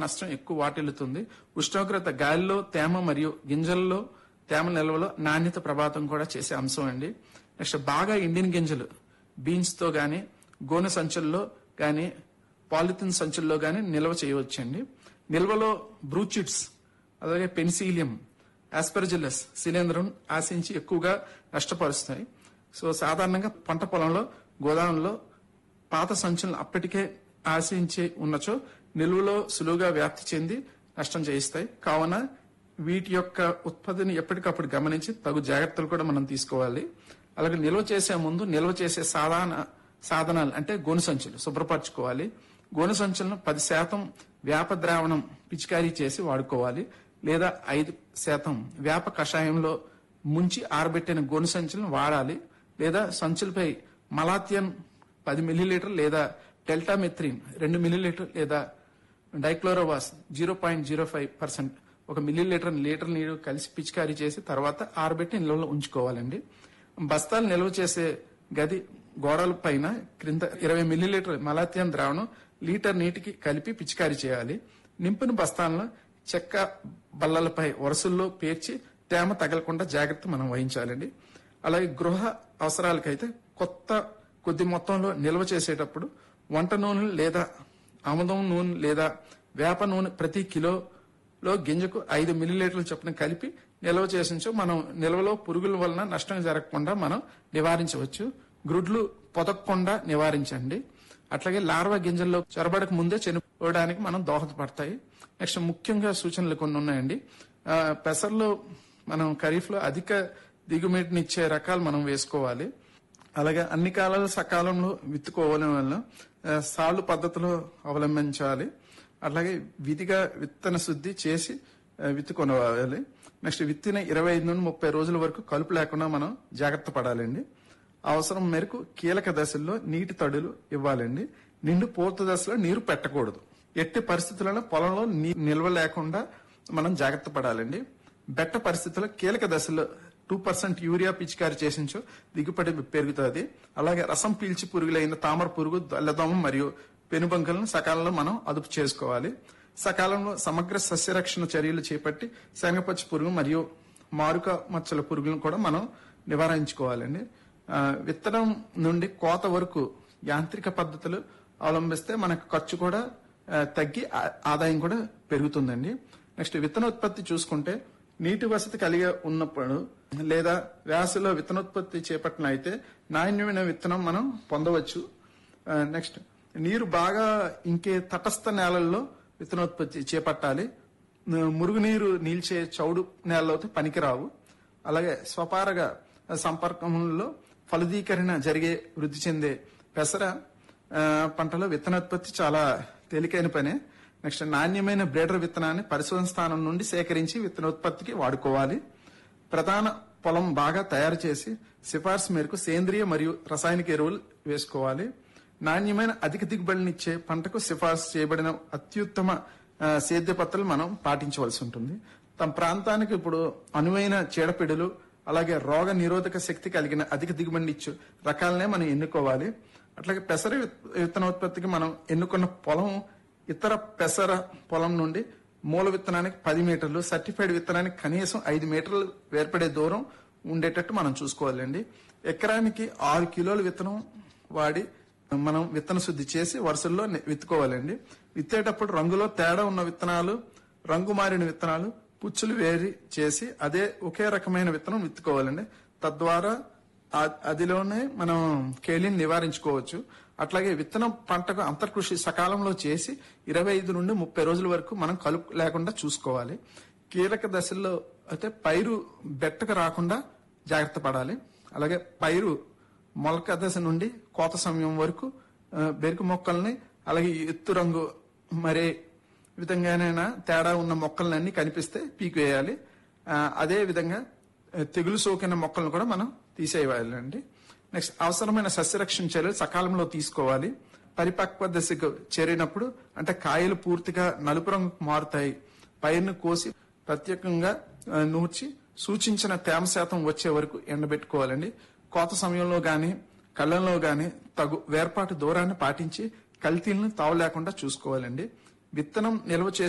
నష్టం ఎక్కువ వాటిల్లుతుంది ఉష్ణోగ్రత గాలిలో తేమ మరియు గింజల్లో తేమ నిల్వలో నాణ్యత ప్రభావితం కూడా చేసే అంశం అండి నెక్స్ట్ బాగా ఎండిన గింజలు బీన్స్ తో గాని గోనె సంచుల్లో గాని పాలిథిన్ సంచుల్లో గాని నిల్వ చేయవచ్చండి నిల్వలో బ్రూచిట్స్ అలాగే పెన్సిలియం ఆస్పర్జిల్లస్ శిలీంధ్రం ఆశించి ఎక్కువగా నష్టపరుస్తాయి సో సాధారణంగా పంట పొలంలో గోదాములో పాత సంచులను అప్పటికే ఆశించి ఉన్నచో నిల్వలో సులువుగా వ్యాప్తి చెంది నష్టం చేయిస్తాయి కావున వీటి యొక్క ఉత్పత్తిని ఎప్పటికప్పుడు గమనించి తగు జాగ్రత్తలు కూడా మనం తీసుకోవాలి అలాగే నిల్వ చేసే ముందు నిల్వ చేసే సాధారణ సాధనాలు అంటే గోను సంచులు శుభ్రపరచుకోవాలి గోను సంచులను పది శాతం వేప ద్రావణం పిచికారీ చేసి వాడుకోవాలి లేదా ఐదు శాతం వేప కషాయంలో ముంచి ఆరబెట్టిన గోను సంచులను వాడాలి లేదా సంచులపై మలాథియన్ పది మిల్లీలీటర్ లేదా డెల్టామెథ్రిన్ రెండు మిల్లీలీటర్ లేదా dichlorvos zero point zero five percent ఒక మిల్లీలీటర్ లీటర్ నీరు కలిసి పిచికారీ చేసి తర్వాత ఆరబెట్టి నిల్వలో ఉంచుకోవాలండి బస్తాలు నిల్వ చేసే గది గోడల పైన క్రింద ఇరవై మిల్లీలీటర్ మలాథియన్ ద్రావణం లీటర్ నీటికి కలిపి పిచికారీ చేయాలి నింపిన బస్తాలను చెక్క బల్లలపై వరుసల్లో పేర్చి తేమ తగలకుండా జాగ్రత్త మనం వహించాలండి అలాగే గృహ అవసరాలకైతే కొత్త కొద్ది మొత్తంలో నిల్వ చేసేటప్పుడు వంట నూనె లేదా ఆముదం నూనె లేదా వేప నూనె ప్రతి కిలోలో గింజకు ఐదు మిల్లీలీటర్ల చొప్పున కలిపి నిల్వ చేసించో మనం నిల్వలో పురుగుల వలన నష్టం జరగకుండా మనం నివారించవచ్చు గ్రుడ్లు పొదగకుండా నివారించండి అట్లాగే లార్వా గింజల్లో చొరబడక ముందే చనిపోవడానికి మనం దోహదపడతాయి నెక్స్ట్ ముఖ్యంగా సూచనలు కొన్ని ఉన్నాయండి ఆ, పెసర్లో మనం ఖరీఫ్ లో అధిక దిగుమతినిచ్చే రకాలు మనం వేసుకోవాలి అలాగే అన్ని కాలాలు సకాలంలో విత్తుకోవడం వల్ల ఆ, సాళ్ళు పద్ధతిలో అవలంబించాలి అలాగే విధిగా విత్తన శుద్ధి చేసి ఆ, విత్తుకొనవాలి నెక్స్ట్ విత్తిన ఇరవై ఐదు నుండి ముప్పై రోజుల వరకు కలుపు లేకుండా మనం జాగ్రత్త పడాలండి అవసరం మేరకు కీలక దశల్లో నీటి తడులు ఇవ్వాలండి నిండు పూర్తి దశలో నీరు పెట్టకూడదు ఎట్టి పరిస్థితులలో పొలంలో నీ నిల్వ లేకుండా మనం జాగ్రత్త పడాలండి బెట్ట పరిస్థితుల్లో కీలక దశలో టూ పర్సెంట్ యూరియా పిచికారి చేసించో దిగుబడి పెరుగుతుంది అలాగే రసం పీల్చి పురుగులైన తామర పురుగు దొల్లదోమ మరియు పెనుబంకలను సకాలంలో మనం అదుపు చేసుకోవాలి సకాలంలో సమగ్ర సస్యరక్షణ చర్యలు చేపట్టి శనగపచ్చి పురుగు మరియు మారుక మచ్చల పురుగులను కూడా మనం నివారించుకోవాలండి ఆ, విత్తనం నుండి కోత వరకు యాంత్రిక పద్ధతులు అవలంబిస్తే మనకు ఖర్చు కూడా ఆ, తగ్గి ఆ- ఆదాయం కూడా పెరుగుతుందండి నెక్స్ట్ విత్తనోత్పత్తి చూసుకుంటే నీటి వసతి కలిగి ఉన్నప్పుడు లేదా వ్యాసలో విత్తనోత్పత్తి చేపట్టిన అయితే నాణ్యమైన విత్తనం మనం పొందవచ్చు ఆ, నెక్స్ట్ నీరు బాగా ఇంకే తటస్థ నేలల్లో విత్తనోత్పత్తి చేపట్టాలి ను- మురుగునీరు నిల్చే చౌడు నేలలో అయితే పనికిరావు అలాగే స్వపారగా సంపర్కంలో ఫలదీకరణ జరిగే వృద్ధి చెందే పెసర ఆ, పంటలో విత్తనోత్పత్తి చాలా తేలికైన పనే నెక్స్ట్ నాణ్యమైన బ్రేడర్ విత్తనాన్ని పరిశోధన స్థానం నుండి సేకరించి విత్తనోత్పత్తికి వాడుకోవాలి ప్రధాన పొలం బాగా తయారు చేసి సిఫార్సు మేరకు సేంద్రియ మరియు రసాయనిక ఎరువులు వేసుకోవాలి నాణ్యమైన అధిక దిగుబడినిచ్చే పంటకు సిఫార్సు చేయబడిన అత్యుత్తమ ఆ, సేద్య పద్ధతులు మనం పాటించవలసి ఉంటుంది తమ ప్రాంతానికి ఇప్పుడు అనువైన చీడపీడలు అలాగే రోగ నిరోధక శక్తి కలిగిన అధిక దిగుబడి ఇచ్చు రకాలనే మనం ఎన్నుకోవాలి అట్లాగే పెసర విత్- విత్తనోత్పత్తికి మనం ఎన్నుకున్న పొలం ఇతర పెసర పొలం నుండి మూల విత్తనానికి పది మీటర్లు సర్టిఫైడ్ విత్తనానికి కనీసం ఐదు మీటర్లు వేర్పడే దూరం ఉండేటట్టు మనం చూసుకోవాలండి ఎకరానికి ఆరు కిలోల విత్తనం వాడి మనం విత్తన శుద్ధి చేసి వరుసల్లో ని- విత్తుకోవాలండి విత్తేటప్పుడు రంగులో తేడా ఉన్న విత్తనాలు రంగు మారిన విత్తనాలు పుచ్చులు వేరి చేసి అదే ఒకే రకమైన విత్తనం విత్తుకోవాలండి తద్వారా ఆ- అదిలోనే మనం కేలిని నివారించుకోవచ్చు అట్లాగే విత్తనం పంటకు అంతర్కృషి సకాలంలో చేసి ఇరవై ఐదు నుండి ముప్పై రోజుల వరకు మనం కలుపు లేకుండా చూసుకోవాలి కీలక దశల్లో అయితే పైరు బెట్టకు రాకుండా జాగ్రత్త పడాలి అలాగే పైరు మొలక దశ నుండి కోత సమయం వరకు ఆ, బెరుకు మొక్కల్ని అలాగే ఎత్తు రంగు మరే విధంగానైనా తేడా ఉన్న మొక్కలన్నీ కనిపిస్తే పీకివేయాలి ఆ, అదే విధంగా ఆ, తెగులు సోకిన మొక్కలను కూడా మనం తీసేయాలండి నెక్స్ట్ అవసరమైన సస్యరక్షణ చర్యలు సకాలంలో తీసుకోవాలి పరిపక్వ దశకు చేరినప్పుడు అంటే కాయలు పూర్తిగా నలుపు రంగుకు మారుతాయి పైరును కోసి ప్రత్యేకంగా ఆ, నూర్చి సూచించిన తేమ శాతం వచ్చే వరకు ఎండబెట్టుకోవాలండి కోత సమయంలో గాని కళ్ళంలో గాని తగు వేర్పాటు దూరాన్ని పాటించి కల్తీలను తావు లేకుండా చూసుకోవాలండి విత్తనం నిల్వ చేసి